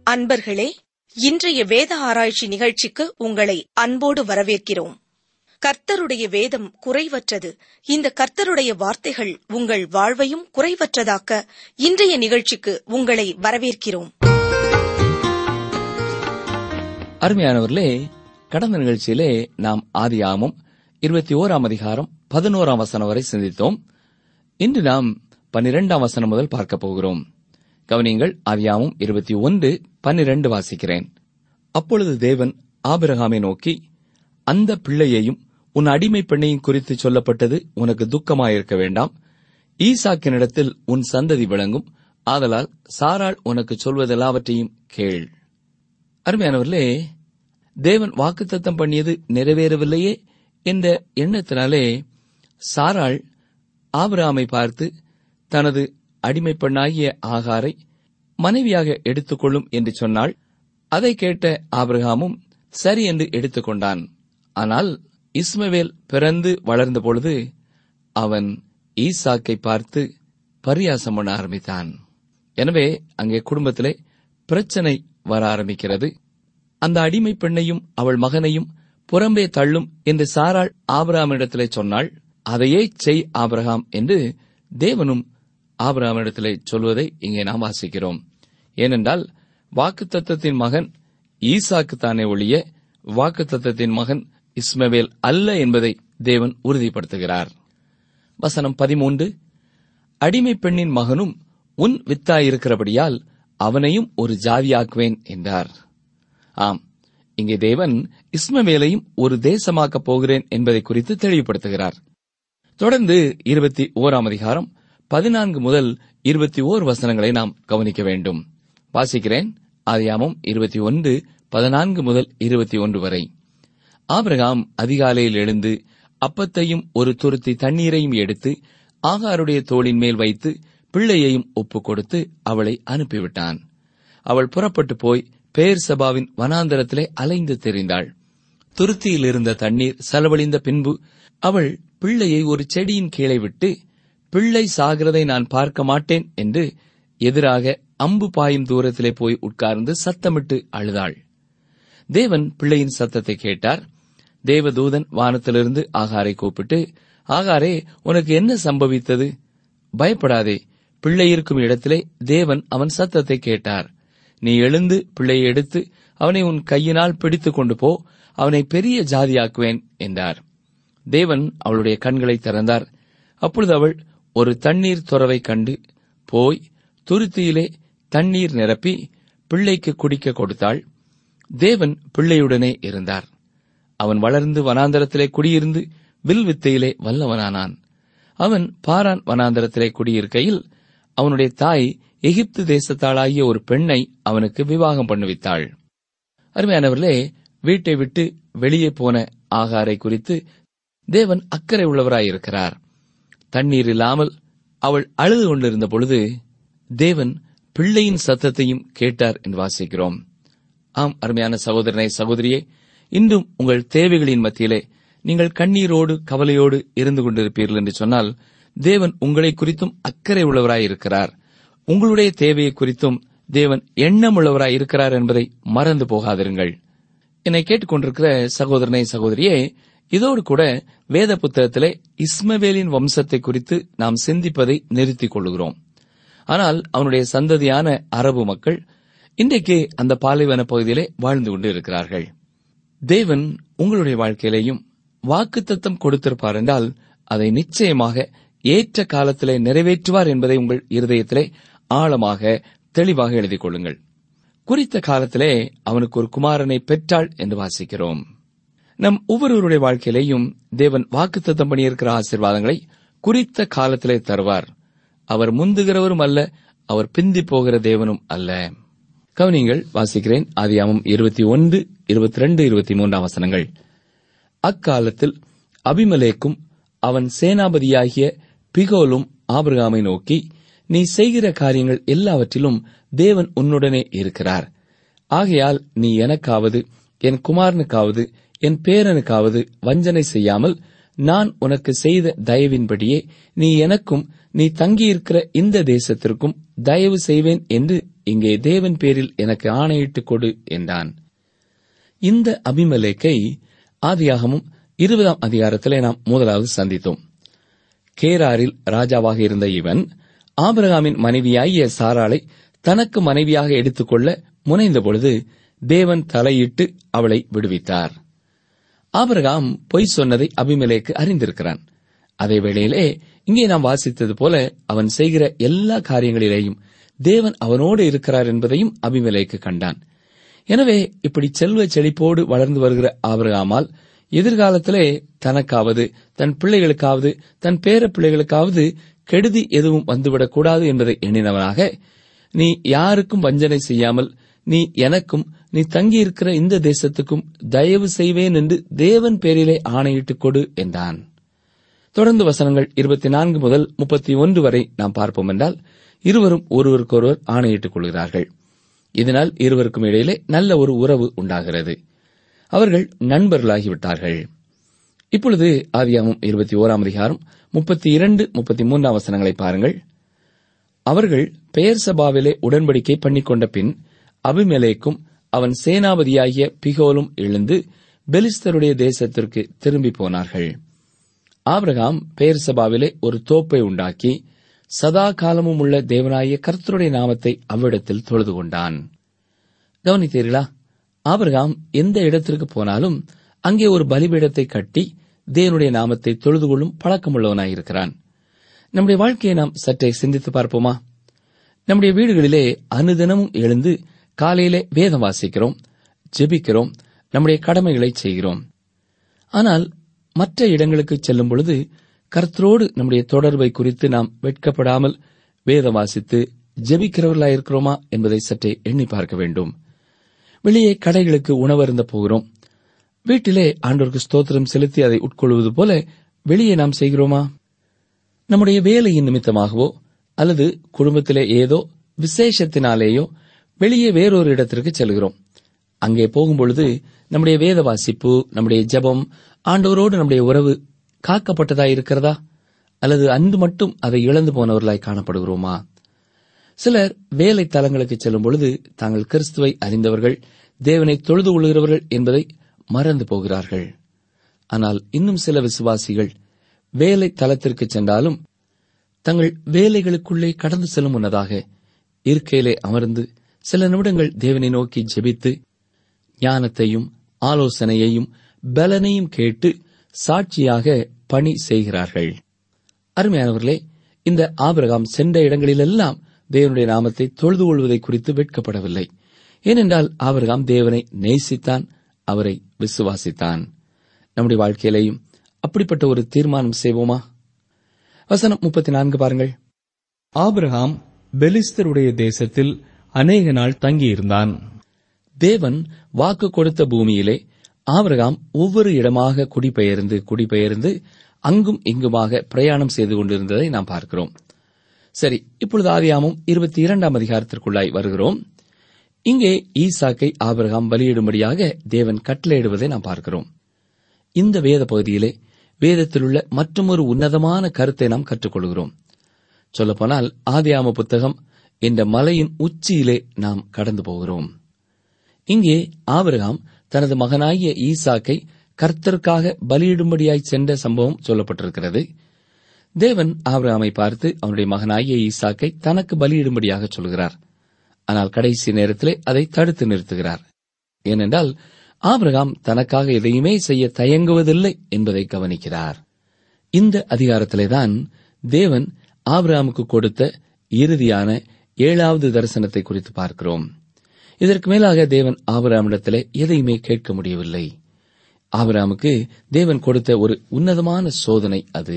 அன்பர்களே இன்றைய வேத ஆராய்ச்சி நிகழ்ச்சிக்கு உங்களை அன்போடு வரவேற்கிறோம் கர்த்தருடைய வேதம் குறைவற்றது இந்த கர்த்தருடைய வார்த்தைகள் உங்கள் வாழ்வையும் குறைவற்றதாக்க இன்றைய நிகழ்ச்சிக்கு உங்களை வரவேற்கிறோம் அருமையானவர்களே கடந்த நிகழ்ச்சியிலே நாம் ஆதியாமம் இருபத்தி ஓராம் அதிகாரம் பதினோராம் வசனம் வரை சிந்தித்தோம் இன்று நாம் பன்னிரெண்டாம் வசனம் முதல் பார்க்க போகிறோம் கவனியங்கள் ஆதியாமம் இருபத்தி ஒன்று பன்னிரண்டு வாசிக்கிறேன் அப்பொழுது தேவன் ஆபிரகாமை நோக்கி அந்த பிள்ளையையும் உன் அடிமை பெண்ணையும் குறித்து சொல்லப்பட்டது உனக்கு துக்கமாயிருக்க வேண்டாம் ஈசாக்கினிடத்தில் உன் சந்ததி விளங்கும் ஆதலால் சாராள் உனக்கு சொல்வதெல்லாவற்றையும் கேள் அருமையானவர்களே தேவன் வாக்குத்தத்தம் பண்ணியது நிறைவேறவில்லையே என்ற எண்ணத்தினாலே சாராள் ஆபிரகாமை பார்த்து தனது அடிமை பெண்ணாகிய ஆகாரை மனைவியாக எடுத்துக்கொள்ளும் என்று சொன்னாள் அதை கேட்ட ஆபிரகாமும் சரி என்று எடுத்துக்கொண்டான் ஆனால் இஸ்மவேல் பிறந்து வளர்ந்த பொழுது அவன் ஈசாக்கை பார்த்து பரியாசம் பண்ண ஆரம்பித்தான் எனவே அங்கே குடும்பத்திலே பிரச்சனை வர ஆரம்பிக்கிறது அந்த அடிமை பெண்ணையும் அவள் மகனையும் புறம்பே தள்ளும் என்று சாராள் ஆபிரகாமிடத்திலே சொன்னாள் அதையே செய் ஆபிரகாம் என்று தேவனும் ஆபிரகாமிடத்திலே சொல்வதை இங்கே நாம் வாசிக்கிறோம் ஏனென்றால் வாக்குத்தத்தத்தின் மகன் ஈசாக்கு தானே ஒழிய வாக்குத்தத்தத்தின் மகன் இஸ்மவேல் அல்ல என்பதை தேவன் உறுதிப்படுத்துகிறார் வசனம் பதிமூன்று அடிமை பெண்ணின் மகனும் உன் வித்தாயிருக்கிறபடியால் அவனையும் ஒரு ஜாதியாக்குவேன் என்றார் ஆம் இங்கே தேவன் இஸ்மவேலையும் ஒரு தேசமாக்கப் போகிறேன் என்பதை குறித்து தெளிவுபடுத்துகிறார் தொடர்ந்து இருபத்தி ஓராம் அதிகாரம் பதினான்கு முதல் இருபத்தி ஓர் வசனங்களை நாம் கவனிக்க வேண்டும் வாசிக்கிறேன் ஆதியாமம் இருபத்தி ஒன்று பதினான்கு முதல் இருபத்தி ஒன்று வரை ஆபிரகாம் அதிகாலையில் எழுந்து அப்பத்தையும் ஒரு துருத்தி தண்ணீரையும் எடுத்து ஆகாருடைய தோளின் மேல் வைத்து பிள்ளையையும் ஒப்புக் கொடுத்து அவளை அனுப்பிவிட்டான் அவள் புறப்பட்டு போய் பேர் சபாவின் வனாந்தரத்திலே அலைந்து தெரிந்தாள் துருத்தியில் இருந்த தண்ணீர் செலவழிந்த பின்பு அவள் பிள்ளையை ஒரு செடியின் கீழே விட்டு பிள்ளை சாகிறதை நான் பார்க்க மாட்டேன் என்று எதிராக அம்பு பாயும் தூரத்திலே போய் உட்கார்ந்து சத்தமிட்டு அழுதாள் தேவன் பிள்ளையின் சத்தத்தை கேட்டார் தேவதூதன் வானத்திலிருந்து ஆகாரை கூப்பிட்டு ஆகாரே உனக்கு என்ன சம்பவித்தது பயப்படாதே பிள்ளை இருக்கும் இடத்திலே தேவன் அவன் சத்தத்தை கேட்டார் நீ எழுந்து பிள்ளையை எடுத்து அவனை உன் கையினால் பிடித்துக் கொண்டு போ அவனை பெரிய ஜாதியாக்குவேன் என்றார் தேவன் அவளுடைய கண்களை திறந்தார் அப்பொழுது அவள் ஒரு தண்ணீர் துறவை கண்டு போய் துருத்தியிலே தண்ணீர் நிரப்பி பிள்ளைக்கு குடிக்க கொடுத்தாள் தேவன் பிள்ளையுடனே இருந்தார் அவன் வளர்ந்து வனாந்தரத்திலே குடியிருந்து வில் வித்தையிலே வல்லவனானான் அவன் பாரான் வனாந்தரத்திலே குடியிருக்கையில் அவனுடைய தாய் எகிப்து தேசத்தாளாகிய ஒரு பெண்ணை அவனுக்கு விவாகம் பண்ணுவித்தாள் அருமையானவர்களே வீட்டை விட்டு வெளியே போன ஆகாரை குறித்து தேவன் அக்கறை உள்ளவராயிருக்கிறார் தண்ணீர் இல்லாமல் அவள் அழுது கொண்டிருந்த பொழுது தேவன் பிள்ளையின் சத்தத்தையும் கேட்டார் என்று வாசிக்கிறோம் ஆம் அருமையான சகோதரனை சகோதரியே இன்றும் உங்கள் தேவைகளின் மத்தியிலே நீங்கள் கண்ணீரோடு கவலையோடு இருந்து கொண்டிருப்பீர்கள் என்று சொன்னால் தேவன் உங்களை குறித்தும் அக்கறை உள்ளவராயிருக்கிறார் உங்களுடைய தேவையை குறித்தும் தேவன் எண்ணமுள்ளவராய் இருக்கிறார் என்பதை மறந்து போகாதிருங்கள் என்னை கேட்டுக்கொண்டிருக்கிற சகோதரனை சகோதரியே இதோடு கூட வேத புத்தகத்திலே இஸ்மவேலின் வம்சத்தை குறித்து நாம் சிந்திப்பதை நிறுத்திக் கொள்கிறோம் ஆனால் அவனுடைய சந்ததியான அரபு மக்கள் இன்றைக்கு அந்த பாலைவன பகுதியிலே வாழ்ந்து கொண்டு இருக்கிறார்கள் தேவன் உங்களுடைய வாழ்க்கையிலேயும் வாக்குத்தத்தம் கொடுத்திருப்பார் என்றால் அதை நிச்சயமாக ஏற்ற காலத்திலே நிறைவேற்றுவார் என்பதை உங்கள் இருதயத்திலே ஆழமாக தெளிவாக எழுதிக் கொள்ளுங்கள் குறித்த காலத்திலே அவனுக்கு ஒரு குமாரனை பெற்றாள் என்று வாசிக்கிறோம் நம் ஒவ்வொருவருடைய வாழ்க்கையிலேயும் தேவன் வாக்குத்தத்தம் பண்ணியிருக்கிற ஆசீர்வாதங்களை குறித்த காலத்திலே தருவார் அவர் முந்துகிறவரும் அல்ல அவர் பிந்தி போகிற தேவனும் அல்ல கவனிங்கள் வாசிக்கிறேன் ஆதியாமம் இருபத்தி ஒன்று இருபத்தி ரெண்டு இருபத்தி மூன்றாம் வசனங்கள் அக்காலத்தில் அபிமலேக்கும் அவன் சேனாபதியாகிய பிகோலும் ஆபிரகாமை நோக்கி நீ செய்கிற காரியங்கள் எல்லாவற்றிலும் தேவன் உன்னுடனே இருக்கிறார் ஆகையால் நீ எனக்காவது என் குமாரனுக்காவது என் பேரனுக்காவது வஞ்சனை செய்யாமல் நான் உனக்கு செய்த தயவின்படியே நீ எனக்கும் நீ தங்கியிருக்கிற இந்த தேசத்திற்கும் தயவு செய்வேன் என்று இங்கே தேவன் பேரில் எனக்கு ஆணையிட்டுக் கொடு என்றான் இந்த அபிமலேக்கை ஆதியாகமும் இருபதாம் அதிகாரத்திலே நாம் முதலாவது சந்தித்தோம் கேராரில் ராஜாவாக இருந்த இவன் ஆபிரகாமின் மனைவியாகிய சாராளை தனக்கு மனைவியாக எடுத்துக்கொள்ள முனைந்த பொழுது தேவன் தலையிட்டு அவளை விடுவித்தார் ஆபிரகாம் பொய் சொன்னதை அபிமலேக்கு அறிந்திருக்கிறான் அதே வேளையிலே இங்கே நாம் வாசித்தது போல அவன் செய்கிற எல்லா காரியங்களிலேயும் தேவன் அவனோடு இருக்கிறார் என்பதையும் அபிமலேக்கு கண்டான் எனவே இப்படி செல்வ செழிப்போடு வளர்ந்து வருகிற ஆபிரகாமால் எதிர்காலத்திலே தனக்காவது தன் பிள்ளைகளுக்காவது தன் பேர பிள்ளைகளுக்காவது கெடுதி எதுவும் வந்துவிடக்கூடாது என்பதை எண்ணினவனாக நீ யாருக்கும் வஞ்சனை செய்யாமல் நீ எனக்கும் நீ தங்கியிருக்கிற இந்த தேசத்துக்கும் தயவு செய்வேன் என்று தேவன் பேரிலே ஆணையிட்டுக் கொடு என்றான் தொடர்ந்து வசனங்கள் இருபத்தி நான்கு முதல் முப்பத்தி ஒன்று வரை நாம் பார்ப்போம் என்றால் இருவரும் ஒருவருக்கொருவர் ஆணையிட்டுக் கொள்கிறார்கள் இதனால் இருவருக்கும் இடையிலே நல்ல ஒரு உறவு உண்டாகிறது அவர்கள் நண்பர்களாகிவிட்டார்கள் இப்பொழுது ஆதியாமம் இருபத்தி ஓராம் அதிகாரம் முப்பத்தி இரண்டு முப்பத்தி மூன்றாம் வசனங்களை பாருங்கள் அவர்கள் பெயர் சபாவிலே உடன்படிக்கை பண்ணிக்கொண்ட பின் அபிமெலேக்கும் அவன் சேனாபதியாகிய பிகோலும் எழுந்து பெலிஸ்தருடைய தேசத்திற்கு திரும்பி போனார்கள் ஆபிரகாம் பெயர் சபாவிலே ஒரு தோப்பை உண்டாக்கி சதா காலமும் உள்ள தேவனாகிய கர்த்தருடைய நாமத்தை அவ்விடத்தில் தொழுது கொண்டான் கவனித்தீர்களா ஆபிரகாம் எந்த இடத்திற்கு போனாலும் அங்கே ஒரு பலிபீடத்தை கட்டி தேவனுடைய நாமத்தை தொழுது கொள்ளும் பழக்கமுள்ளவனாயிருக்கிறான் நம்முடைய வாழ்க்கையை நாம் சற்றே சிந்தித்து பார்ப்போமா நம்முடைய வீடுகளிலே அனுதினமும் எழுந்து காலையிலே வேதம் வாசிக்கிறோம் ஜெபிக்கிறோம் நம்முடைய கடமைகளை செய்கிறோம் ஆனால் மற்ற இடங்களுக்கு செல்லும் பொழுது கர்த்தரோடு நம்முடைய தொடர்பை குறித்து நாம் வெட்கப்படாமல் வேதம் வாசித்து ஜெபிக்கிறவர்களாயிருக்கிறோமா என்பதை சற்றே எண்ணி பார்க்க வேண்டும் வெளியே கடைகளுக்கு உணவருந்த போகிறோம் வீட்டிலே ஆண்டோருக்கு ஸ்தோத்திரம் செலுத்தி அதை உட்கொள்வது போல வெளியே நாம் செய்கிறோமா நம்முடைய வேலையின் நிமித்தமாகவோ அல்லது குடும்பத்திலே ஏதோ விசேஷத்தினாலேயோ வெளியே வேறொரு இடத்திற்கு செல்கிறோம் அங்கே போகும்பொழுது நம்முடைய வேத வாசிப்பு நம்முடைய ஜெபம் ஆண்டவரோடு நம்முடைய உறவு காக்கப்பட்டதாய் இருக்கிறதா அல்லது அன்று மட்டும் அதை இழந்து போனவர்களாய் காணப்படுகிறோமா சிலர் வேலை தலங்களுக்கு செல்லும் பொழுது தாங்கள் கிறிஸ்துவை அறிந்தவர்கள் தேவனை தொழுது கொள்கிறவர்கள் என்பதை மறந்து போகிறார்கள் ஆனால் இன்னும் சில விசுவாசிகள் வேலை தலத்திற்கு சென்றாலும் தங்கள் வேலைகளுக்குள்ளே கடந்து செல்லும் முன்னதாக இருக்கையிலே அமர்ந்து சில நிமிடங்கள் தேவனை நோக்கி ஜெபித்து ஞானத்தையும் ஆலோசனையையும் பலனையும் கேட்டு சாட்சியாக பணி செய்கிறார்கள் அருமையானவர்களே இந்த ஆபிரகாம் சென்ற இடங்களிலெல்லாம் தேவனுடைய நாமத்தை தொழுது கொள்வதை குறித்து வெட்கப்படவில்லை ஏனென்றால் ஆபிரகாம் தேவனை நேசித்தான் அவரை விசுவாசித்தான் நம்முடைய வாழ்க்கையிலேயும் அப்படிப்பட்ட ஒரு தீர்மானம் செய்வோமா வசனம் முப்பத்தி நான்கு பாருங்கள் ஆபிரகாம் பெலிஸ்தருடைய தேசத்தில் அநேக நாள் தங்கியிருந்தான் தேவன் வாக்கு கொடுத்த பூமியிலே ஆபிரகாம் ஒவ்வொரு இடமாக குடிபெயர்ந்து குடிபெயர்ந்து அங்கும் இங்குமாக பிரயாணம் செய்து கொண்டிருந்ததை நாம் பார்க்கிறோம் சரி இப்பொழுது ஆதியாமம் இருபத்தி இரண்டாம் அதிகாரத்திற்குள்ளாய் வருகிறோம் இங்கே ஈசாக்கை ஆபிரகாம் பலியிடும்படியாக தேவன் கட்டளையிடுவதை நாம் பார்க்கிறோம் இந்த வேத பகுதியிலே வேதத்திலுள்ள மற்றொரு உன்னதமான கருத்தை நாம் கற்றுக்கொள்கிறோம் சொல்லப்போனால் ஆதியாம புத்தகம் என்ற மலையின் உச்சியிலே நாம் கடந்து போகிறோம் இங்கே ஆபிரகாம் தனது மகனாகிய ஈசாக்கை கர்த்தருக்காக பலியிடும்படியாய் சென்ற சம்பவம் சொல்லப்பட்டிருக்கிறது தேவன் ஆபிரகாமை பார்த்து அவனுடைய மகனாகிய ஈசாக்கை தனக்கு பலியிடும்படியாக சொல்கிறார் ஆனால் கடைசி நேரத்திலே அதை தடுத்து நிறுத்துகிறார் ஏனென்றால் ஆபிரகாம் தனக்காக எதையுமே செய்ய தயங்குவதில்லை என்பதை கவனிக்கிறார் இந்த அதிகாரத்திலேதான் தேவன் ஆபிரகாமுக்கு கொடுத்த இறுதியான ஏழாவது தரிசனத்தை குறித்து பார்க்கிறோம் இதற்கு மேலாக தேவன் ஆபிரகாமிடத்திலே எதையுமே கேட்க முடியவில்லை ஆபிரகாமுக்கு தேவன் கொடுத்த ஒரு உன்னதமான சோதனை அது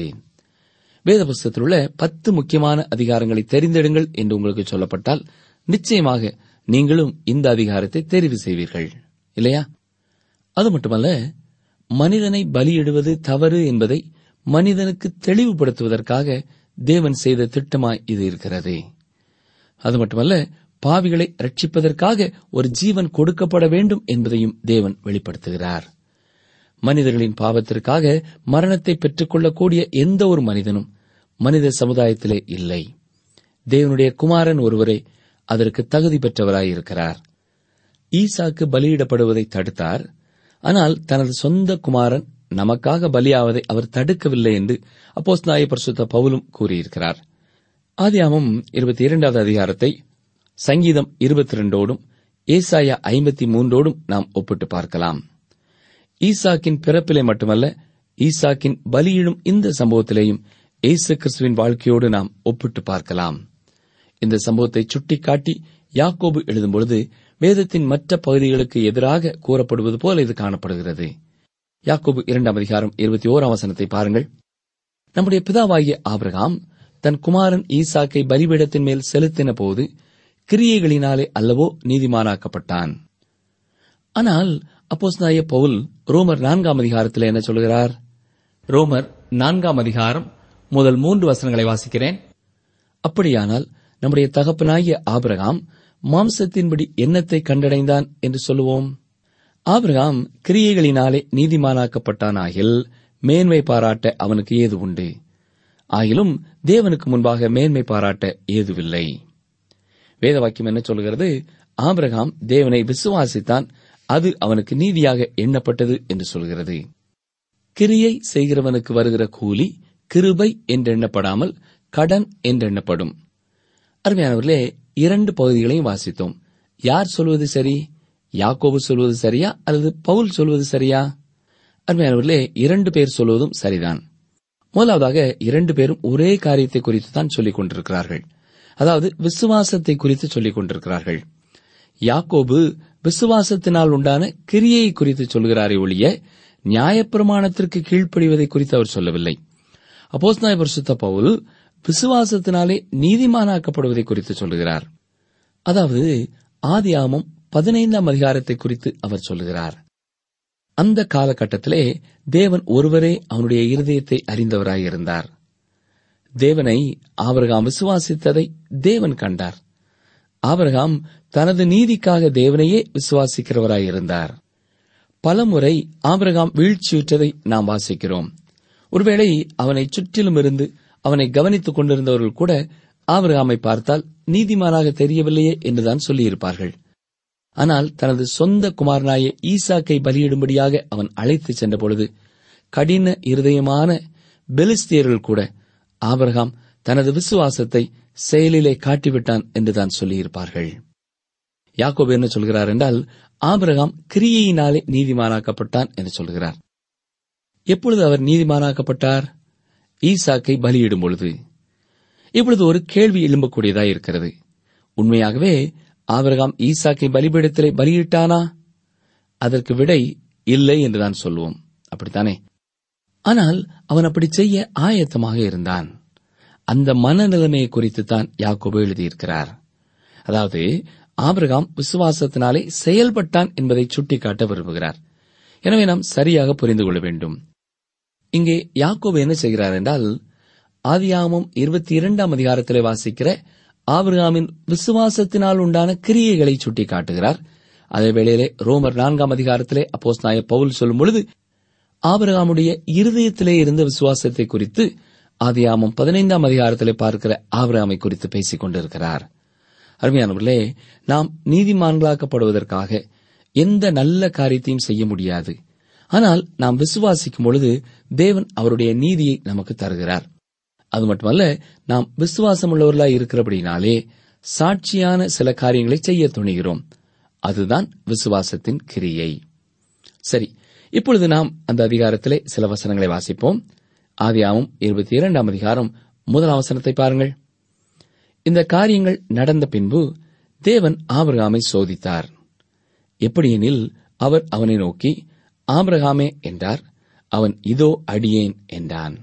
வேத புஸ்தகத்தில் உள்ள பத்து முக்கியமான அதிகாரங்களை தெரிந்தெடுங்கள் என்று உங்களுக்கு சொல்லப்பட்டால் நிச்சயமாக நீங்களும் இந்த அதிகாரத்தை தெரிவு செய்வீர்கள் இல்லையா அது மட்டுமல்ல மனிதனை பலியிடுவது தவறு என்பதை மனிதனுக்கு தெளிவுபடுத்துவதற்காக தேவன் செய்த திட்டமாய் இது இருக்கிறது அது மட்டுமல்ல பாவிகளை ரட்சிப்பதற்காக ஒரு ஜீவன் கொடுக்கப்பட வேண்டும் என்பதையும் தேவன் வெளிப்படுத்துகிறார் மனிதர்களின் பாவத்திற்காக மரணத்தை பெற்றுக்கொள்ளக்கூடிய எந்த ஒரு மனிதனும் மனித சமுதாயத்திலே இல்லை தேவனுடைய குமாரன் ஒருவரே அதற்கு தகுதி பெற்றவராயிருக்கிறார் ஈசாக்கு பலியிடப்படுவதை தடுத்தார் ஆனால் தனது சொந்த குமாரன் நமக்காக பலியாவதை அவர் தடுக்கவில்லை என்று அப்போஸ் நாய பரிசுத்த பவுலும் கூறியிருக்கிறார் ஆதியாமம் இருபத்தி இரண்டாவது அதிகாரத்தை சங்கீதம் இருபத்தி ரெண்டோடும் ஏசாயா ஐம்பத்தி மூன்றோடும் நாம் ஒப்பிட்டு பார்க்கலாம் ஈசாக்கின் பிறப்பிலே மட்டுமல்ல ஈசாக்கின் பலியிடும் இந்த சம்பவத்திலேயும் இயேசு கிறிஸ்துவின் வாழ்க்கையோடு நாம் ஒப்பிட்டு பார்க்கலாம் இந்த சம்பவத்தை சுட்டிக்காட்டி யாக்கோபு எழுதும்பொழுது வேதத்தின் மற்ற பகுதிகளுக்கு எதிராக கூறப்படுவது போல இது காணப்படுகிறது யாக்கோபு இரண்டாம் அதிகாரம் இருபத்தி ஓராம் வசனத்தை பாருங்கள் நம்முடைய பிதாவாகிய ஆபிரகாம் தன் குமாரன் ஈசாக்கை பலிபீடத்தின் மேல் செலுத்தின போது கிரியைகளினாலே அல்லவோ நீதிமானாக்கப்பட்டான் ஆனால் அப்போஸ் நாய பவுல் ரோமர் நான்காம் அதிகாரத்தில் என்ன சொல்கிறார் ரோமர் நான்காம் அதிகாரம் முதல் மூன்று வசனங்களை வாசிக்கிறேன் அப்படியானால் நம்முடைய தகப்பனாகிய ஆபிரகாம் மாம்சத்தின்படி எண்ணத்தை கண்டடைந்தான் என்று சொல்லுவோம் ஆபிரகாம் கிரியைகளினாலே நீதிமானாக்கப்பட்டானாகில் மேன்மை பாராட்ட அவனுக்கு ஏது உண்டு ஆகிலும் தேவனுக்கு முன்பாக மேன்மை பாராட்ட ஏதுவில்லை வேதவாக்கியம் என்ன சொல்கிறது ஆபிரகாம் தேவனை விசுவாசித்தான் அது அவனுக்கு நீதியாக எண்ணப்பட்டது என்று சொல்கிறது கிரியை செய்கிறவனுக்கு வருகிற கூலி கிருபை என்றெண்ணப்படாமல் கடன் என்றெண்ணப்படும் அருமையானவர்களே இரண்டு பகுதிகளையும் வாசித்தோம் யார் சொல்வது சரி யாக்கோபு சொல்வது சரியா அல்லது பவுல் சொல்வது சரியா அருமையானவர்களே இரண்டு பேர் சொல்வதும் சரிதான் முதலாவதாக இரண்டு பேரும் ஒரே காரியத்தை குறித்து தான் சொல்லிக் கொண்டிருக்கிறார்கள் அதாவது விசுவாசத்தை குறித்து சொல்லிக் கொண்டிருக்கிறார்கள் யாக்கோபு விசுவாசத்தினால் உண்டான கிரியை குறித்து சொல்கிறாரே ஒழிய நியாயப்பிரமாணத்திற்கு கீழ்ப்படிவதை குறித்து அவர் சொல்லவில்லை அப்போஸ் நாய பரிசுத்த பவுல் விசுவாசத்தினாலே நீதிமானாக்கப்படுவதை குறித்து சொல்லுகிறார் அதாவது ஆதியாமம் பதினைந்தாம் அதிகாரத்தை குறித்து அவர் சொல்லுகிறார் அந்த காலகட்டத்திலே தேவன் ஒருவரே அவனுடைய இருதயத்தை அறிந்தவராயிருந்தார் தேவனை ஆபிரகாம் விசுவாசித்ததை தேவன் கண்டார் ஆபிரகாம் தனது நீதிக்காக தேவனையே விசுவாசிக்கிறவராயிருந்தார் பலமுறை ஆபிரகாம் வீழ்ச்சியுற்றதை நாம் வாசிக்கிறோம் ஒருவேளை அவனை சுற்றிலும் இருந்து அவனை கவனித்துக் கொண்டிருந்தவர்கள் கூட ஆபிரகாமை பார்த்தால் நீதிமானாக தெரியவில்லையே என்றுதான் சொல்லியிருப்பார்கள் ஆனால் தனது சொந்த குமாரனாய ஈசாக்கை பலியிடும்படியாக அவன் அழைத்துச் சென்றபொழுது கடின இருதயமான பெலிஸ்தியர்கள் கூட ஆபிரகாம் தனது விசுவாசத்தை செயலிலே காட்டிவிட்டான் என்றுதான் சொல்லியிருப்பார்கள் யாக்கோபு என்ன சொல்கிறார் என்றால் ஆபிரகாம் கிரியையினாலே நீதிமானாக்கப்பட்டான் என்று சொல்கிறார் எப்பொழுது அவர் நீதிமானாக்கப்பட்டார் ஈசாக்கை பலியிடும் பொழுது இப்பொழுது ஒரு கேள்வி எழும்பக்கூடியதாய் இருக்கிறது உண்மையாகவே ஆபிரகாம் ஈசாக்கை பலிபீடத்திலே பலியிட்டானா அதற்கு விடை இல்லை என்றுதான் சொல்லுவோம் அப்படித்தானே ஆனால் அவன் அப்படி செய்ய ஆயத்தமாக இருந்தான் அந்த மனநிலைமையை குறித்து தான் யாக்கோபு எழுதியிருக்கிறார் அதாவது ஆபிரகாம் விசுவாசத்தினாலே செயல்பட்டான் என்பதை சுட்டிக்காட்ட விரும்புகிறார் எனவே நாம் சரியாக புரிந்து கொள்ள வேண்டும் இங்கே யாக்கோபு என்ன செய்கிறார் என்றால் ஆதியாமம் இருபத்தி இரண்டாம் அதிகாரத்திலே வாசிக்கிற ஆபிரகாமின் விசுவாசத்தினால் உண்டான கிரியைகளை சுட்டி காட்டுகிறார் அதே வேளையிலே ரோமர் நான்காம் அதிகாரத்திலே அப்போஸ் நாய பவுல் சொல்லும் பொழுது ஆபிரகாமுடைய இருதயத்திலே இருந்த விசுவாசத்தை குறித்து ஆதியாமம் பதினைந்தாம் அதிகாரத்திலே பார்க்கிற ஆபிரகாமை குறித்து பேசிக் கொண்டிருக்கிறார் அருமையானவர்களே நாம் நீதிமான்களாக்கப்படுவதற்காக எந்த நல்ல காரியத்தையும் செய்ய முடியாது ஆனால் நாம் விசுவாசிக்கும் பொழுது தேவன் அவருடைய நீதியை நமக்கு தருகிறார் அது மட்டுமல்ல நாம் விசுவாசம் உள்ளவர்களாய் இருக்கிறபடினாலே சாட்சியான சில காரியங்களை செய்ய துணிகிறோம் அதுதான் விசுவாசத்தின் கிரியை சரி இப்பொழுது நாம் அந்த அதிகாரத்திலே சில வசனங்களை வாசிப்போம் ஆதியாமம் இருபத்தி இரண்டாம் அதிகாரம் முதல் அவசரத்தை பாருங்கள் இந்த காரியங்கள் நடந்த பின்பு தேவன் ஆபிரகாமை சோதித்தார் எப்படியெனில் அவர் அவனை நோக்கி ஆபிரகாமே என்றார் அவன் இதோ அடியேன் என்றான்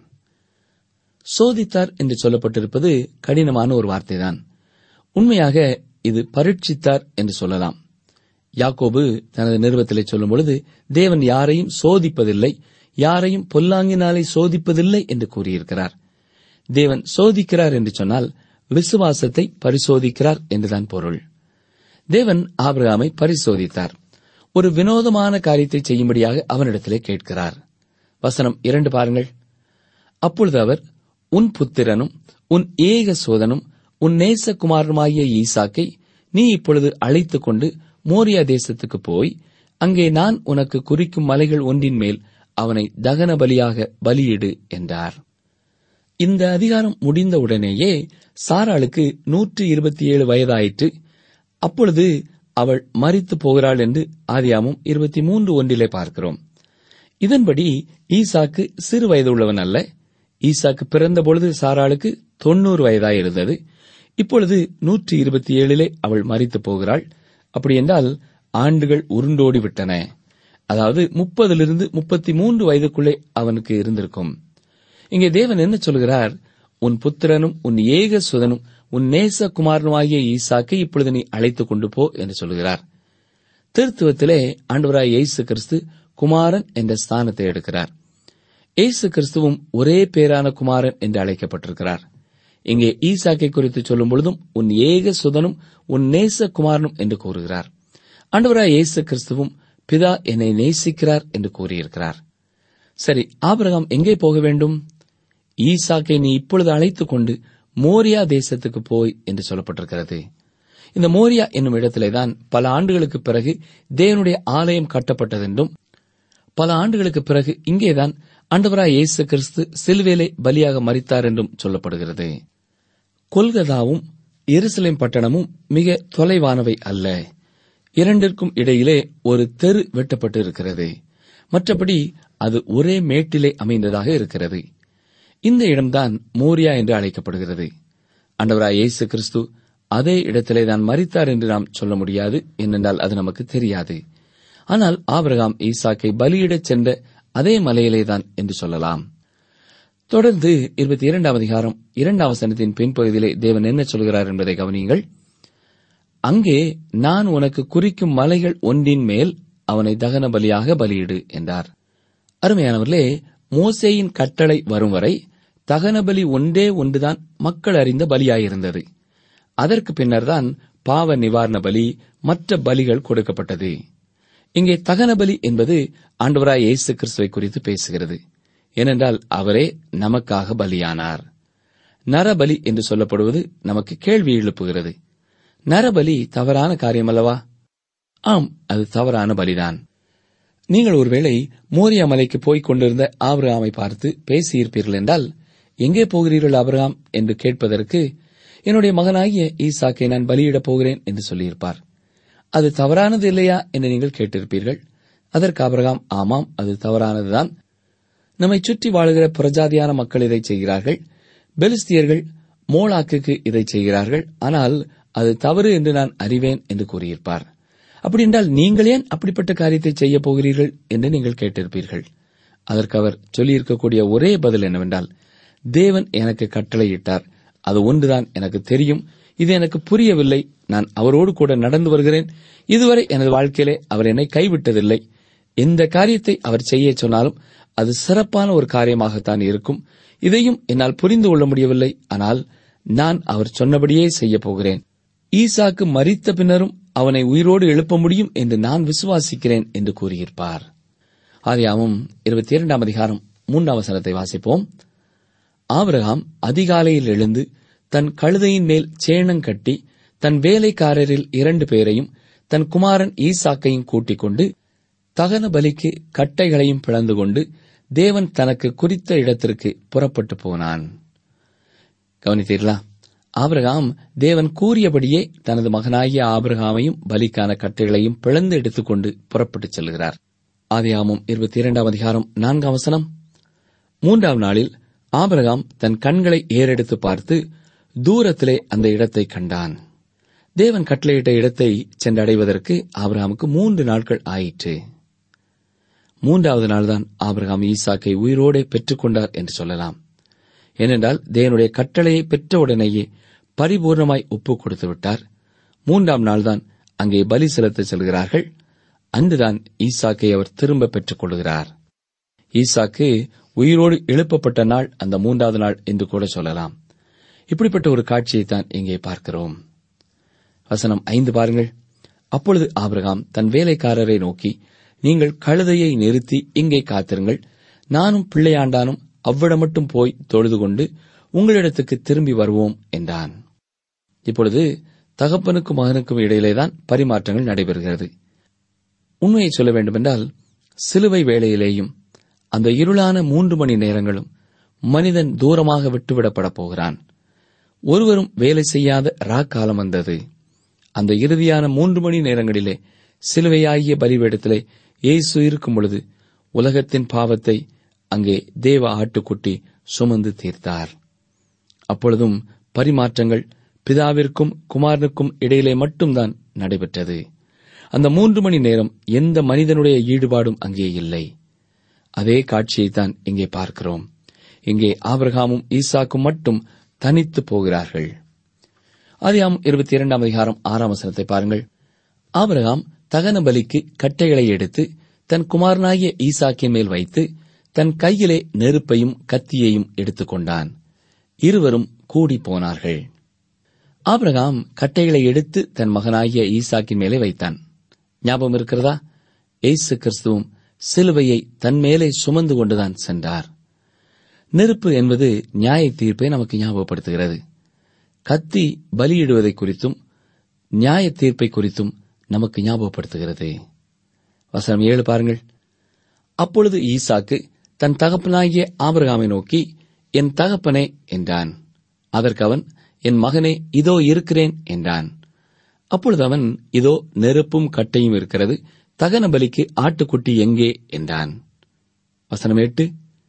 சோதித்தார் என்று சொல்லப்பட்டிருப்பது கடினமான ஒரு வார்த்தைதான் உண்மையாக இது பரீட்சித்தார் என்று சொல்லலாம் யாக்கோபு தனது நிறுவத்திலே சொல்லும் பொழுது தேவன் யாரையும் சோதிப்பதில்லை யாரையும் பொல்லாங்கினாலே சோதிப்பதில்லை என்று கூறியிருக்கிறார் தேவன் சோதிக்கிறார் என்று சொன்னால் விசுவாசத்தை பரிசோதிக்கிறார் என்றுதான் பொருள் தேவன் ஆபிரகாமை பரிசோதித்தார் ஒரு வினோதமான காரியத்தை செய்யும்படியாக அவனிடத்திலே கேட்கிறார் வசனம் இரண்டு பாருங்கள் அப்பொழுது அவர் உன் புத்திரனும் உன் ஏக சோதனும் உன் நேசகுமாரனுமாகிய ஈசாக்கை நீ இப்பொழுது அழைத்துக் கொண்டு மோரியா தேசத்துக்கு போய் அங்கே நான் உனக்கு குறிக்கும் மலைகள் ஒன்றின் மேல் அவனை தகன பலியாக பலியிடு என்றார் இந்த அதிகாரம் முடிந்தவுடனேயே சாராளுக்கு நூற்று இருபத்தி ஏழு வயதாயிற்று அப்பொழுது அவள் மரித்து போகிறாள் என்று ஆதியாமும் இருபத்தி மூன்று ஒன்றிலே பார்க்கிறோம் இதன்படி ஈசாக்கு சிறு வயது உள்ளவன் அல்ல ஈசாக்கு பிறந்த பொழுது சாராளுக்கு தொண்ணூறு வயதாயிருந்தது இப்பொழுது நூற்றி இருபத்தி ஏழிலே அவள் மரித்து போகிறாள் அப்படி என்றால் ஆண்டுகள் உருண்டோடி விட்டன அதாவது முப்பதிலிருந்து முப்பத்தி மூன்று வயதுக்குள்ளே அவனுக்கு இருந்திருக்கும் இங்கே தேவன் என்ன சொல்கிறார் உன் புத்திரனும் உன் ஏக சுதனும் உன் நேச குமாரனுமாகிய ஈசாக்கை இப்பொழுது நீ அழைத்துக் கொண்டு போ என்று சொல்கிறார் திருத்துவத்திலே ஆண்டவராய் இயேசு கிறிஸ்து குமாரன் என்ற ஸ்தானத்தை எடுக்கிறார் இயேசு கிறிஸ்துவும் ஒரே பேரான குமாரன் என்று அழைக்கப்பட்டிருக்கிறார் இங்கே ஈசாக்கை குறித்து சொல்லும் பொழுதும் உன் ஏக சுதனும் உன் நேச குமாரனும் என்று கூறுகிறார் ஆண்டவராய் இயேசு கிறிஸ்துவும் பிதா என்னை நேசிக்கிறார் என்று கூறியிருக்கிறார் சரி ஆபிரகாம் எங்கே போக வேண்டும் ஈசாக்கை நீ இப்பொழுது அழைத்துக் கொண்டு மோரியா தேசத்துக்கு போய் என்று சொல்லப்பட்டிருக்கிறது இந்த மோரியா என்னும் இடத்திலேதான் பல ஆண்டுகளுக்கு பிறகு தேவனுடைய ஆலயம் கட்டப்பட்டதென்றும் பல ஆண்டுகளுக்கு பிறகு இங்கேதான் ஆண்டவராய் இயேசு கிறிஸ்து சிலுவேலை பலியாக மறித்தார் என்றும் சொல்லப்படுகிறது கொல்கதாவும் எருசலேம் பட்டணமும் மிக தொலைவானவை அல்ல இரண்டிற்கும் இடையிலே ஒரு தெரு வெட்டப்பட்டு இருக்கிறது மற்றபடி அது ஒரே மேட்டிலே அமைந்ததாக இருக்கிறது இந்த இடம்தான் மோரியா என்று அழைக்கப்படுகிறது ஆண்டவராய் இயேசு கிறிஸ்து அதே இடத்திலே தான் மறித்தார் என்று நாம் சொல்ல முடியாது ஏனென்றால் அது நமக்கு தெரியாது ஆனால் ஆபிரகாம் ஈசாக்கை பலியிடச் சென்ற அதே மலையிலேதான் என்று சொல்லலாம் தொடர்ந்து இருபத்தி இரண்டாம் அதிகாரம் இரண்டாம் வசனத்தின் பின்பகுதியிலே தேவன் என்ன சொல்கிறார் என்பதை கவனியுங்கள் அங்கே நான் உனக்கு குறிக்கும் மலைகள் ஒன்றின் மேல் அவனை தகன பலியாக பலியிடு என்றார் அருமையானவர்களே மோசேயின் கட்டளை வரும் வரை தகன பலி ஒன்றே ஒன்றுதான் மக்கள் அறிந்த பலியாயிருந்தது அதற்கு பின்னர்தான் பாவ நிவாரண பலி மற்ற பலிகள் கொடுக்கப்பட்டது இங்கே தகன பலி என்பது ஆண்டவராய் இயேசு கிறிஸ்துவை குறித்து பேசுகிறது ஏனென்றால் அவரே நமக்காக பலியானார் நரபலி என்று சொல்லப்படுவது நமக்கு கேள்வி எழுப்புகிறது நரபலி தவறான காரியமல்லவா ஆம் அது தவறான பலிதான் நீங்கள் ஒருவேளை மோரியா மலைக்கு போய்க் கொண்டிருந்த ஆபிரகாமை பார்த்து பேசியிருப்பீர்கள் என்றால் எங்கே போகிறீர்கள் ஆபிரகாம் என்று கேட்பதற்கு என்னுடைய மகனாகிய ஈசாக்கை நான் பலியிடப் போகிறேன் என்று சொல்லியிருப்பார் அது தவறானது இல்லையா என்று நீங்கள் கேட்டிருப்பீர்கள் அதற்கு ஆபிரகாம் ஆமாம் அது தவறானதுதான் நம்மை சுற்றி வாழுகிற புறஜாதியான மக்கள் இதை செய்கிறார்கள் பெலிஸ்தியர்கள் மோலாக்குக்கு இதை செய்கிறார்கள் ஆனால் அது தவறு என்று நான் அறிவேன் என்று கூறியிருப்பார் அப்படி என்றால் நீங்கள் ஏன் அப்படிப்பட்ட காரியத்தை செய்ய போகிறீர்கள் என்று நீங்கள் கேட்டிருப்பீர்கள் அதற்கு அவர் சொல்லியிருக்கக்கூடிய ஒரே பதில் என்னவென்றால் தேவன் எனக்கு கட்டளையிட்டார் அது ஒன்றுதான் எனக்கு தெரியும் இது எனக்கு புரியவில்லை நான் அவரோடு கூட நடந்து வருகிறேன் இதுவரை எனது வாழ்க்கையிலே அவர் என்னை கைவிட்டதில்லை எந்த காரியத்தை அவர் செய்ய சொன்னாலும் அது சிறப்பான ஒரு காரியமாகத்தான் இருக்கும் இதையும் என்னால் புரிந்து கொள்ள முடியவில்லை ஆனால் நான் அவர் சொன்னபடியே செய்யப் போகிறேன் ஈசாக்கு மரித்த பின்னரும் அவனை உயிரோடு எழுப்ப முடியும் என்று நான் விசுவாசிக்கிறேன் என்று கூறியிருப்பார் ஆதியாமும் இருபத்தி இரண்டாம் அதிகாரம் மூன்றாம் வசனத்தை வாசிப்போம் ஆபிரகாம் அதிகாலையில் எழுந்து தன் கழுதையின் மேல் சேணம் கட்டி தன் வேலைக்காரரில் இரண்டு பேரையும் தன் குமாரன் ஈசாக்கையும் கூட்டிக் கொண்டு தகன பலிக்கு கட்டைகளையும் பிளந்து கொண்டு தேவன் தனக்கு குறித்த இடத்திற்கு புறப்பட்டு போனான் கவனித்தீர்களா ஆபிரகாம் தேவன் கூறியபடியே தனது மகனாகிய ஆபிரகாமையும் பலிக்கான கட்டைகளையும் பிளந்து எடுத்துக்கொண்டு புறப்பட்டுச் செல்கிறார் ஆதியாமம் இருபத்தி இரண்டாம் அதிகாரம் நான்காம் வசனம் மூன்றாம் நாளில் ஆபிரகாம் தன் கண்களை ஏறெடுத்து பார்த்து தூரத்திலே அந்த இடத்தை கண்டான் தேவன் கட்டளையிட்ட இடத்தை சென்றடைவதற்கு ஆபிரகாமுக்கு மூன்று நாட்கள் ஆயிற்று மூன்றாவது நாள்தான் ஆபிரகாம் ஈசாக்கை உயிரோடே பெற்றுக்கொண்டார் என்று சொல்லலாம் ஏனென்றால் தேவனுடைய கட்டளையை பெற்றவுடனேயே பரிபூர்ணமாய் ஒப்புக் கொடுத்து விட்டார் மூன்றாம் நாள்தான் அங்கே பலி செலுத்த செல்கிறார்கள் அன்றுதான் ஈசாக்கை அவர் திரும்ப பெற்றுக் கொள்கிறார் ஈசாக்கு உயிரோடு எழுப்பப்பட்ட நாள் அந்த மூன்றாவது நாள் என்று கூட சொல்லலாம் இப்படிப்பட்ட ஒரு காட்சியைத்தான் இங்கே பார்க்கிறோம் வசனம் ஐந்து பாருங்கள் அப்பொழுது ஆபிரகாம் தன் வேலைக்காரரை நோக்கி நீங்கள் கழுதையை நிறுத்தி இங்கே காத்திருங்கள் நானும் பிள்ளையாண்டானும் அவ்விடம் மட்டும் போய் தொழுது கொண்டு உங்களிடத்துக்கு திரும்பி வருவோம் என்றான் இப்பொழுது தகப்பனுக்கும் மகனுக்கும் இடையிலேதான் பரிமாற்றங்கள் நடைபெறுகிறது உண்மையை சொல்ல வேண்டுமென்றால் சிலுவை வேளையிலேயும் அந்த இருளான மூன்று மணி நேரங்களும் மனிதன் தூரமாக விட்டுவிடப்படப் போகிறான் ஒருவரும் வேலை செய்யாத ராக்காலம் வந்தது அந்த இறுதியான மூன்று மணி நேரங்களிலே சிலுவையாகிய பலிபீடத்திலே இயேசு இருக்கும் பொழுது உலகத்தின் பாவத்தை அங்கே தேவ ஆட்டுக்குட்டி சுமந்து தீர்த்தார் அப்பொழுதும் பரிமாற்றங்கள் பிதாவிற்கும் குமாரனுக்கும் இடையிலே மட்டும்தான் நடைபெற்றது அந்த மூன்று மணி நேரம் எந்த மனிதனுடைய ஈடுபாடும் அங்கே இல்லை அதே காட்சியைத்தான் இங்கே பார்க்கிறோம் இங்கே ஆபிரகாமும் ஈசாக்கும் மட்டும் தனித்து போகிறார்கள் ஆதியாம் இருபத்தி இரண்டாம் அதிகாரம் ஆறாம் வசனத்தை பாருங்கள் ஆபிரகாம் தகன பலிக்கு கட்டைகளை எடுத்து தன் குமாரனாகிய ஈசாக்கின் மேல் வைத்து தன் கையிலே நெருப்பையும் கத்தியையும் எடுத்துக்கொண்டான் இருவரும் கூடி போனார்கள் ஆபிரகாம் கட்டைகளை எடுத்து தன் மகனாகிய ஈசாக்கின் மேலே வைத்தான் ஞாபகம் இருக்கிறதா ஏசு கிறிஸ்துவும் சிலுவையை தன் மேலே சுமந்து கொண்டுதான் சென்றார் நெருப்பு என்பது நியாய தீர்ப்பை நமக்கு ஞாபகப்படுத்துகிறது கத்தி பலியிடுவதை குறித்தும் நியாய தீர்ப்பை குறித்தும் நமக்கு ஞாபகப்படுத்துகிறது வசனம் ஏழு பாருங்கள் அப்பொழுது ஈசாக்கு தன் தகப்பனாகிய ஆபிரகாமை நோக்கி என் தகப்பனே என்றான் அதற்கு அவன் என் மகனே இதோ இருக்கிறேன் என்றான் அப்பொழுது அவன் இதோ நெருப்பும் கட்டையும் இருக்கிறது தகன பலிக்கு ஆட்டுக்குட்டி எங்கே என்றான் வசனம் எட்டு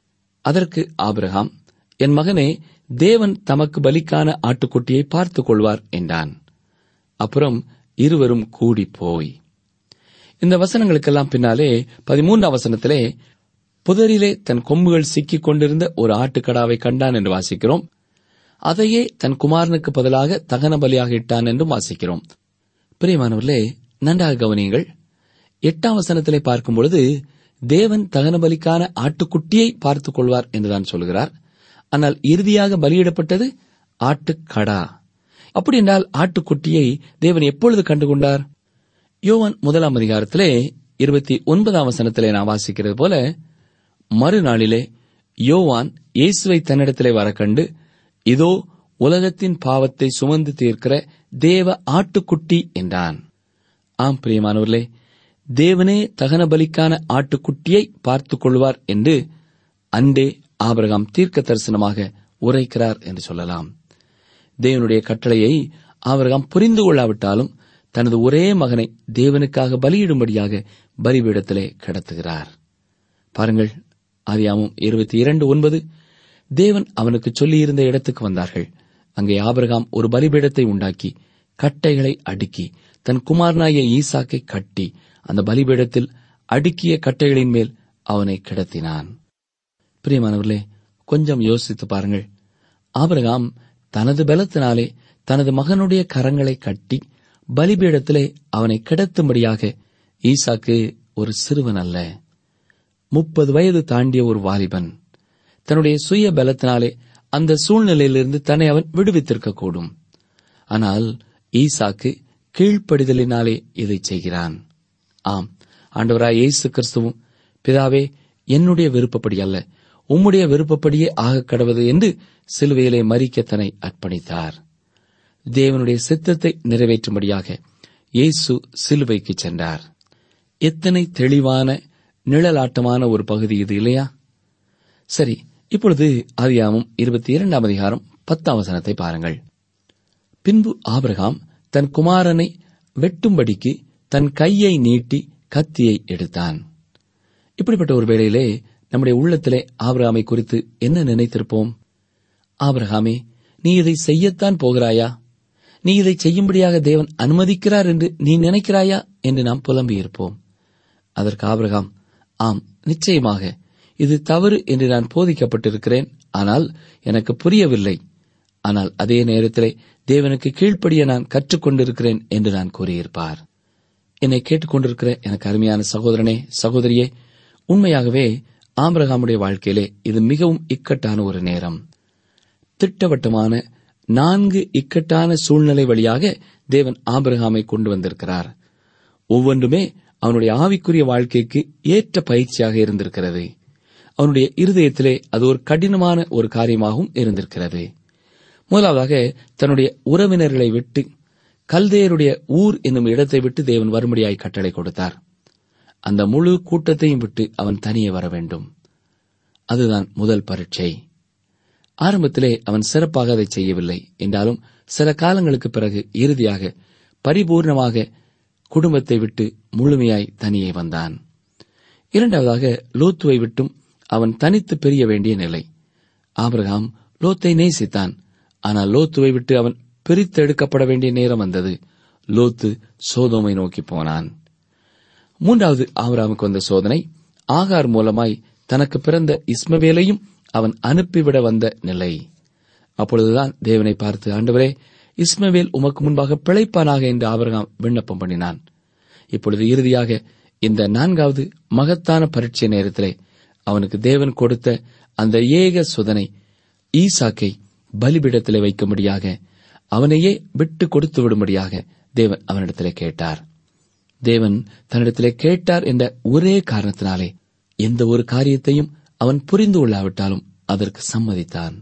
அதற்கு ஆபிரகாம் என் மகனே தேவன் தமக்கு பலிக்கான ஆட்டுக்குட்டியை பார்த்துக் கொள்வார் என்றான் அப்புறம் இருவரும் கூடி போய் இந்த வசனங்களுக்கெல்லாம் பின்னாலே பதிமூன்றாம் வசனத்திலே புதரிலே தன் கொம்புகள் சிக்கிக் கொண்டிருந்த ஒரு ஆட்டுக்கடாவை கண்டான் என்று வாசிக்கிறோம் அதையே தன் குமாரனுக்கு பதிலாக தகன பலியாக இட்டான் என்றும் வாசிக்கிறோம் பிரியமானவர்களே நன்றாக கவனியுங்கள் எட்டாம் வசனத்திலே பார்க்கும் பொழுது தேவன் தகன பலிக்கான ஆட்டுக்குட்டியை பார்த்துக் கொள்வார் என்றுதான் சொல்கிறார் ஆனால் இறுதியாக பலியிடப்பட்டது ஆட்டுக்கடா அப்படி என்றால் ஆட்டுக்குட்டியை தேவன் எப்பொழுது கண்டுகொண்டார் யோவான் முதலாம் அதிகாரத்திலே இருபத்தி ஒன்பதாம் வசனத்திலே நான் வாசிக்கிறது போல மறுநாளிலே யோவான் இயேசுவை தன்னிடத்திலே வர கண்டு இதோ உலகத்தின் பாவத்தை சுமந்து தீர்க்கிற தேவ ஆட்டுக்குட்டி என்றான் ஆம் பிரியமானவர்களே தேவனே தகன பலிக்கான ஆட்டுக்குட்டியை பார்த்துக் கொள்வார் என்று அன்றே ஆபிரகாம் தீர்க்க தரிசனமாக உரைக்கிறார் என்று சொல்லலாம் தேவனுடைய கட்டளையை ஆபிரகாம் புரிந்து கொள்ளாவிட்டாலும் தனது ஒரே மகனை தேவனுக்காக பலியிடும்படியாக பலிபீடத்திலே கடத்துகிறார் பாருங்கள் ஆதியாமம் இருபத்தி இரண்டு ஒன்பது தேவன் அவனுக்கு சொல்லியிருந்த இடத்துக்கு வந்தார்கள் அங்கே ஆபிரகாம் ஒரு பலிபீடத்தை உண்டாக்கி கட்டைகளை அடுக்கி தன் குமாரனாகிய ஈசாக்கை கட்டி அந்த பலிபீடத்தில் அடுக்கிய கட்டைகளின் மேல் அவனை கிடத்தினான் பிரியமானவர்களே கொஞ்சம் யோசித்து பாருங்கள் ஆபிரகாம் தனது பலத்தினாலே தனது மகனுடைய கரங்களை கட்டி பலிபீடத்திலே அவனை கிடத்தும்படியாக ஈசாக்கு ஒரு சிறுவன் அல்ல முப்பது வயது தாண்டிய ஒரு வாலிபன் தன்னுடைய சுய பலத்தினாலே அந்த சூழ்நிலையிலிருந்து தன்னை அவன் விடுவித்திருக்கக்கூடும் ஆனால் ஈசாக்கு கீழ்ப்படிதலினாலே இதை செய்கிறான் ஆம் ஆண்டவராய் இயேசு கிறிஸ்துவும் பிதாவே என்னுடைய விருப்பப்படி அல்ல உம்முடைய விருப்பப்படியே ஆகக் கடவது என்று சிலுவையிலே மறிக்க தன்னை அர்ப்பணித்தார் தேவனுடைய சித்தத்தை நிறைவேற்றும்படியாக இயேசு சிலுவைக்கு சென்றார் எத்தனை தெளிவான நிழலாட்டமான ஒரு பகுதி இது இல்லையா சரி இப்பொழுது ஆதியாமம் இருபத்தி இரண்டாம் அதிகாரம் பத்தாம் வசனத்தை பாருங்கள் பின்பு ஆபிரகாம் தன் குமாரனை வெட்டும்படிக்கு தன் கையை நீட்டி கத்தியை எடுத்தான் இப்படிப்பட்ட ஒரு வேளையிலே நம்முடைய உள்ளத்திலே ஆபிரகாமை குறித்து என்ன நினைத்திருப்போம் ஆபிரகாமே நீ இதை செய்யத்தான் போகிறாயா நீ இதை செய்யும்படியாக தேவன் அனுமதிக்கிறார் என்று நீ நினைக்கிறாயா என்று நாம் புலம்பியிருப்போம் அதற்கு ஆபிரகாம் ஆம் நிச்சயமாக இது தவறு என்று நான் போதிக்கப்பட்டிருக்கிறேன் ஆனால் எனக்கு புரியவில்லை ஆனால் அதே நேரத்திலே தேவனுக்கு கீழ்ப்படிய நான் கற்றுக்கொண்டிருக்கிறேன் என்று நான் கூறியிருப்பார் என்னை கேட்டுக்கொண்டிருக்கிற எனக்கு அருமையான சகோதரனே சகோதரியே உண்மையாகவே ஆபிரகாமுடைய வாழ்க்கையிலே இது மிகவும் இக்கட்டான ஒரு நேரம் திட்டவட்டமான நான்கு இக்கட்டான சூழ்நிலை வழியாக தேவன் ஆபிரகாமை கொண்டு வந்திருக்கிறார் ஒவ்வொன்றுமே அவனுடைய ஆவிக்குரிய வாழ்க்கைக்கு ஏற்ற பயிற்சியாக இருந்திருக்கிறது அவனுடைய இருதயத்திலே அது ஒரு கடினமான ஒரு காரியமாகவும் இருந்திருக்கிறது முதலாவதாக தன்னுடைய உறவினர்களை விட்டு கல்தேயருடைய ஊர் என்னும் இடத்தை விட்டு தேவன் வரும்படியாய் கட்டளை கொடுத்தார் அந்த முழு கூட்டத்தையும் விட்டு அவன் தனியே வர வேண்டும் அதுதான் முதல் பரீட்சை ஆரம்பத்திலே அவன் சிறப்பாக அதை செய்யவில்லை என்றாலும் சில காலங்களுக்கு பிறகு இறுதியாக பரிபூர்ணமாக குடும்பத்தை விட்டு முழுமையாய் தனியே வந்தான் இரண்டாவதாக லோத்துவை விட்டும் அவன் தனித்து பிரிய வேண்டிய நிலை ஆபிரகாம் லோத்தை நேசித்தான் ஆனால் லோத்துவை விட்டு அவன் பிரித்தெடுக்கப்பட வேண்டிய நேரம் வந்தது லோத்து சோதோமை நோக்கி போனான் மூன்றாவது ஆபிரகாமுக்கு வந்த சோதனை ஆகார் மூலமாய் தனக்கு பிறந்த இஸ்மவேலையும் அவன் அனுப்பிவிட வந்த நிலை அப்பொழுதுதான் தேவனை பார்த்து ஆண்டவரே இஸ்மவேல் உமக்கு முன்பாக பிழைப்பானாக என்று ஆபிரகாம் விண்ணப்பம் பண்ணினான் இப்பொழுது இறுதியாக இந்த நான்காவது மகத்தான பரீட்சை நேரத்திலே அவனுக்கு தேவன் கொடுத்த அந்த ஏக சுதனை ஈசாக்கை பலிபிடத்திலே வைக்கும்படியாக அவனையே விட்டு கொடுத்து விடும்படியாக தேவன் அவனிடத்திலே கேட்டார் தேவன் தன்னிடத்திலே கேட்டார் என்ற ஒரே காரணத்தினாலே எந்த ஒரு காரியத்தையும் அவன் புரிந்து கொள்ளாவிட்டாலும் அதற்கு சம்மதித்தான்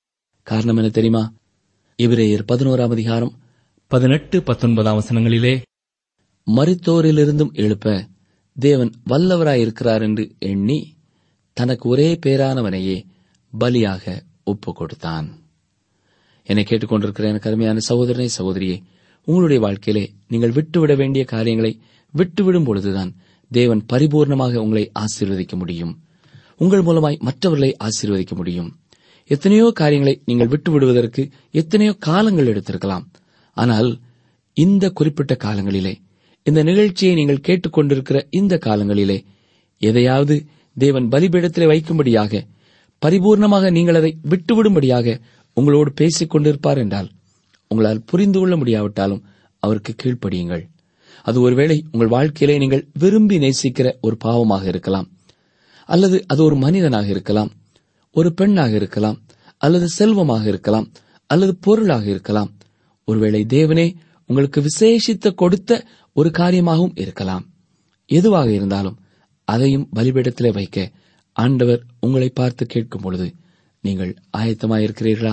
காரணம் என்ன தெரியுமா இவரேயர் பதினோராம் அதிகாரம் பதினெட்டு பத்தொன்பதாம் வசனங்களிலே மருத்தோரிலிருந்தும் எழுப்ப தேவன் வல்லவராயிருக்கிறார் என்று எண்ணி தனக்கு ஒரே பேரானவனையே பலியாக ஒப்புக் கொடுத்தான் என்னை கேட்டுக்கொண்டிருக்கிற எனக்கு அருமையான சகோதரனை சகோதரியே உங்களுடைய வாழ்க்கையிலே நீங்கள் விட்டுவிட வேண்டிய காரியங்களை விட்டுவிடும் பொழுதுதான் தேவன் பரிபூர்ணமாக உங்களை ஆசீர்வதிக்க முடியும் உங்கள் மூலமாய் மற்றவர்களை ஆசீர்வதிக்க முடியும் எத்தனையோ காரியங்களை நீங்கள் விட்டு விடுவதற்கு எத்தனையோ காலங்கள் எடுத்திருக்கலாம் ஆனால் இந்த குறிப்பிட்ட காலங்களிலே இந்த நிகழ்ச்சியை நீங்கள் கேட்டுக்கொண்டிருக்கிற இந்த காலங்களிலே எதையாவது தேவன் பலிபீடத்திலே வைக்கும்படியாக பரிபூர்ணமாக நீங்கள் அதை விட்டுவிடும்படியாக உங்களோடு பேசிக் கொண்டிருப்பார் என்றால் உங்களால் புரிந்து கொள்ள முடியாவிட்டாலும் அவருக்கு கீழ்ப்படியுங்கள் அது ஒருவேளை உங்கள் வாழ்க்கையிலே நீங்கள் விரும்பி நேசிக்கிற ஒரு பாவமாக இருக்கலாம் அல்லது அது ஒரு மனிதனாக இருக்கலாம் ஒரு பெண்ணாக இருக்கலாம் அல்லது செல்வமாக இருக்கலாம் அல்லது பொருளாக இருக்கலாம் ஒருவேளை தேவனே உங்களுக்கு விசேஷித்த கொடுத்த ஒரு காரியமாகவும் இருக்கலாம் எதுவாக இருந்தாலும் அதையும் பலிபீடத்திலே வைக்க ஆண்டவர் உங்களை பார்த்து கேட்கும் பொழுது நீங்கள் ஆயத்தமாயிருக்கிறீர்களா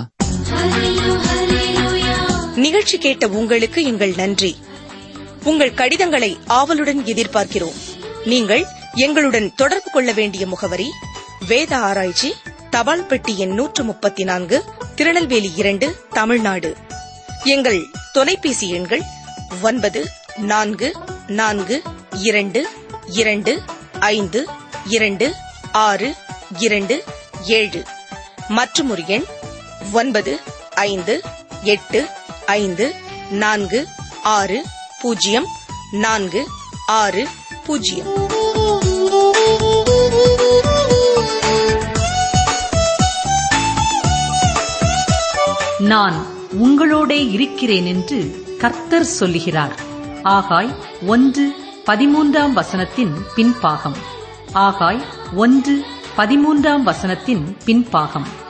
நிகழ்ச்சி கேட்ட உங்களுக்கு எங்கள் நன்றி உங்கள் கடிதங்களை ஆவலுடன் எதிர்பார்க்கிறோம் நீங்கள் எங்களுடன் தொடர்பு கொள்ள வேண்டிய முகவரி வேத ஆராய்ச்சி தபால் பெட்டி எண் நூற்று முப்பத்தி நான்கு திருநெல்வேலி இரண்டு தமிழ்நாடு எங்கள் தொலைபேசி எண்கள் ஒன்பது நான்கு நான்கு இரண்டு இரண்டு ஐந்து இரண்டு ஆறு இரண்டு ஏழு மற்றும் ஒரு எண் ஒன்பது ஐந்து எட்டு ஐந்து நான்கு ஆறு பூஜ்ஜியம் நான்கு ஆறு பூஜ்ஜியம் நான் உங்களோடே இருக்கிறேன் என்று கர்த்தர் சொல்லுகிறார் ஆகாய் ஒன்று பதிமூன்றாம் வசனத்தின் பின்பாகம் ஆகாய் ஒன்று பதிமூன்றாம் வசனத்தின் பின்பாகம்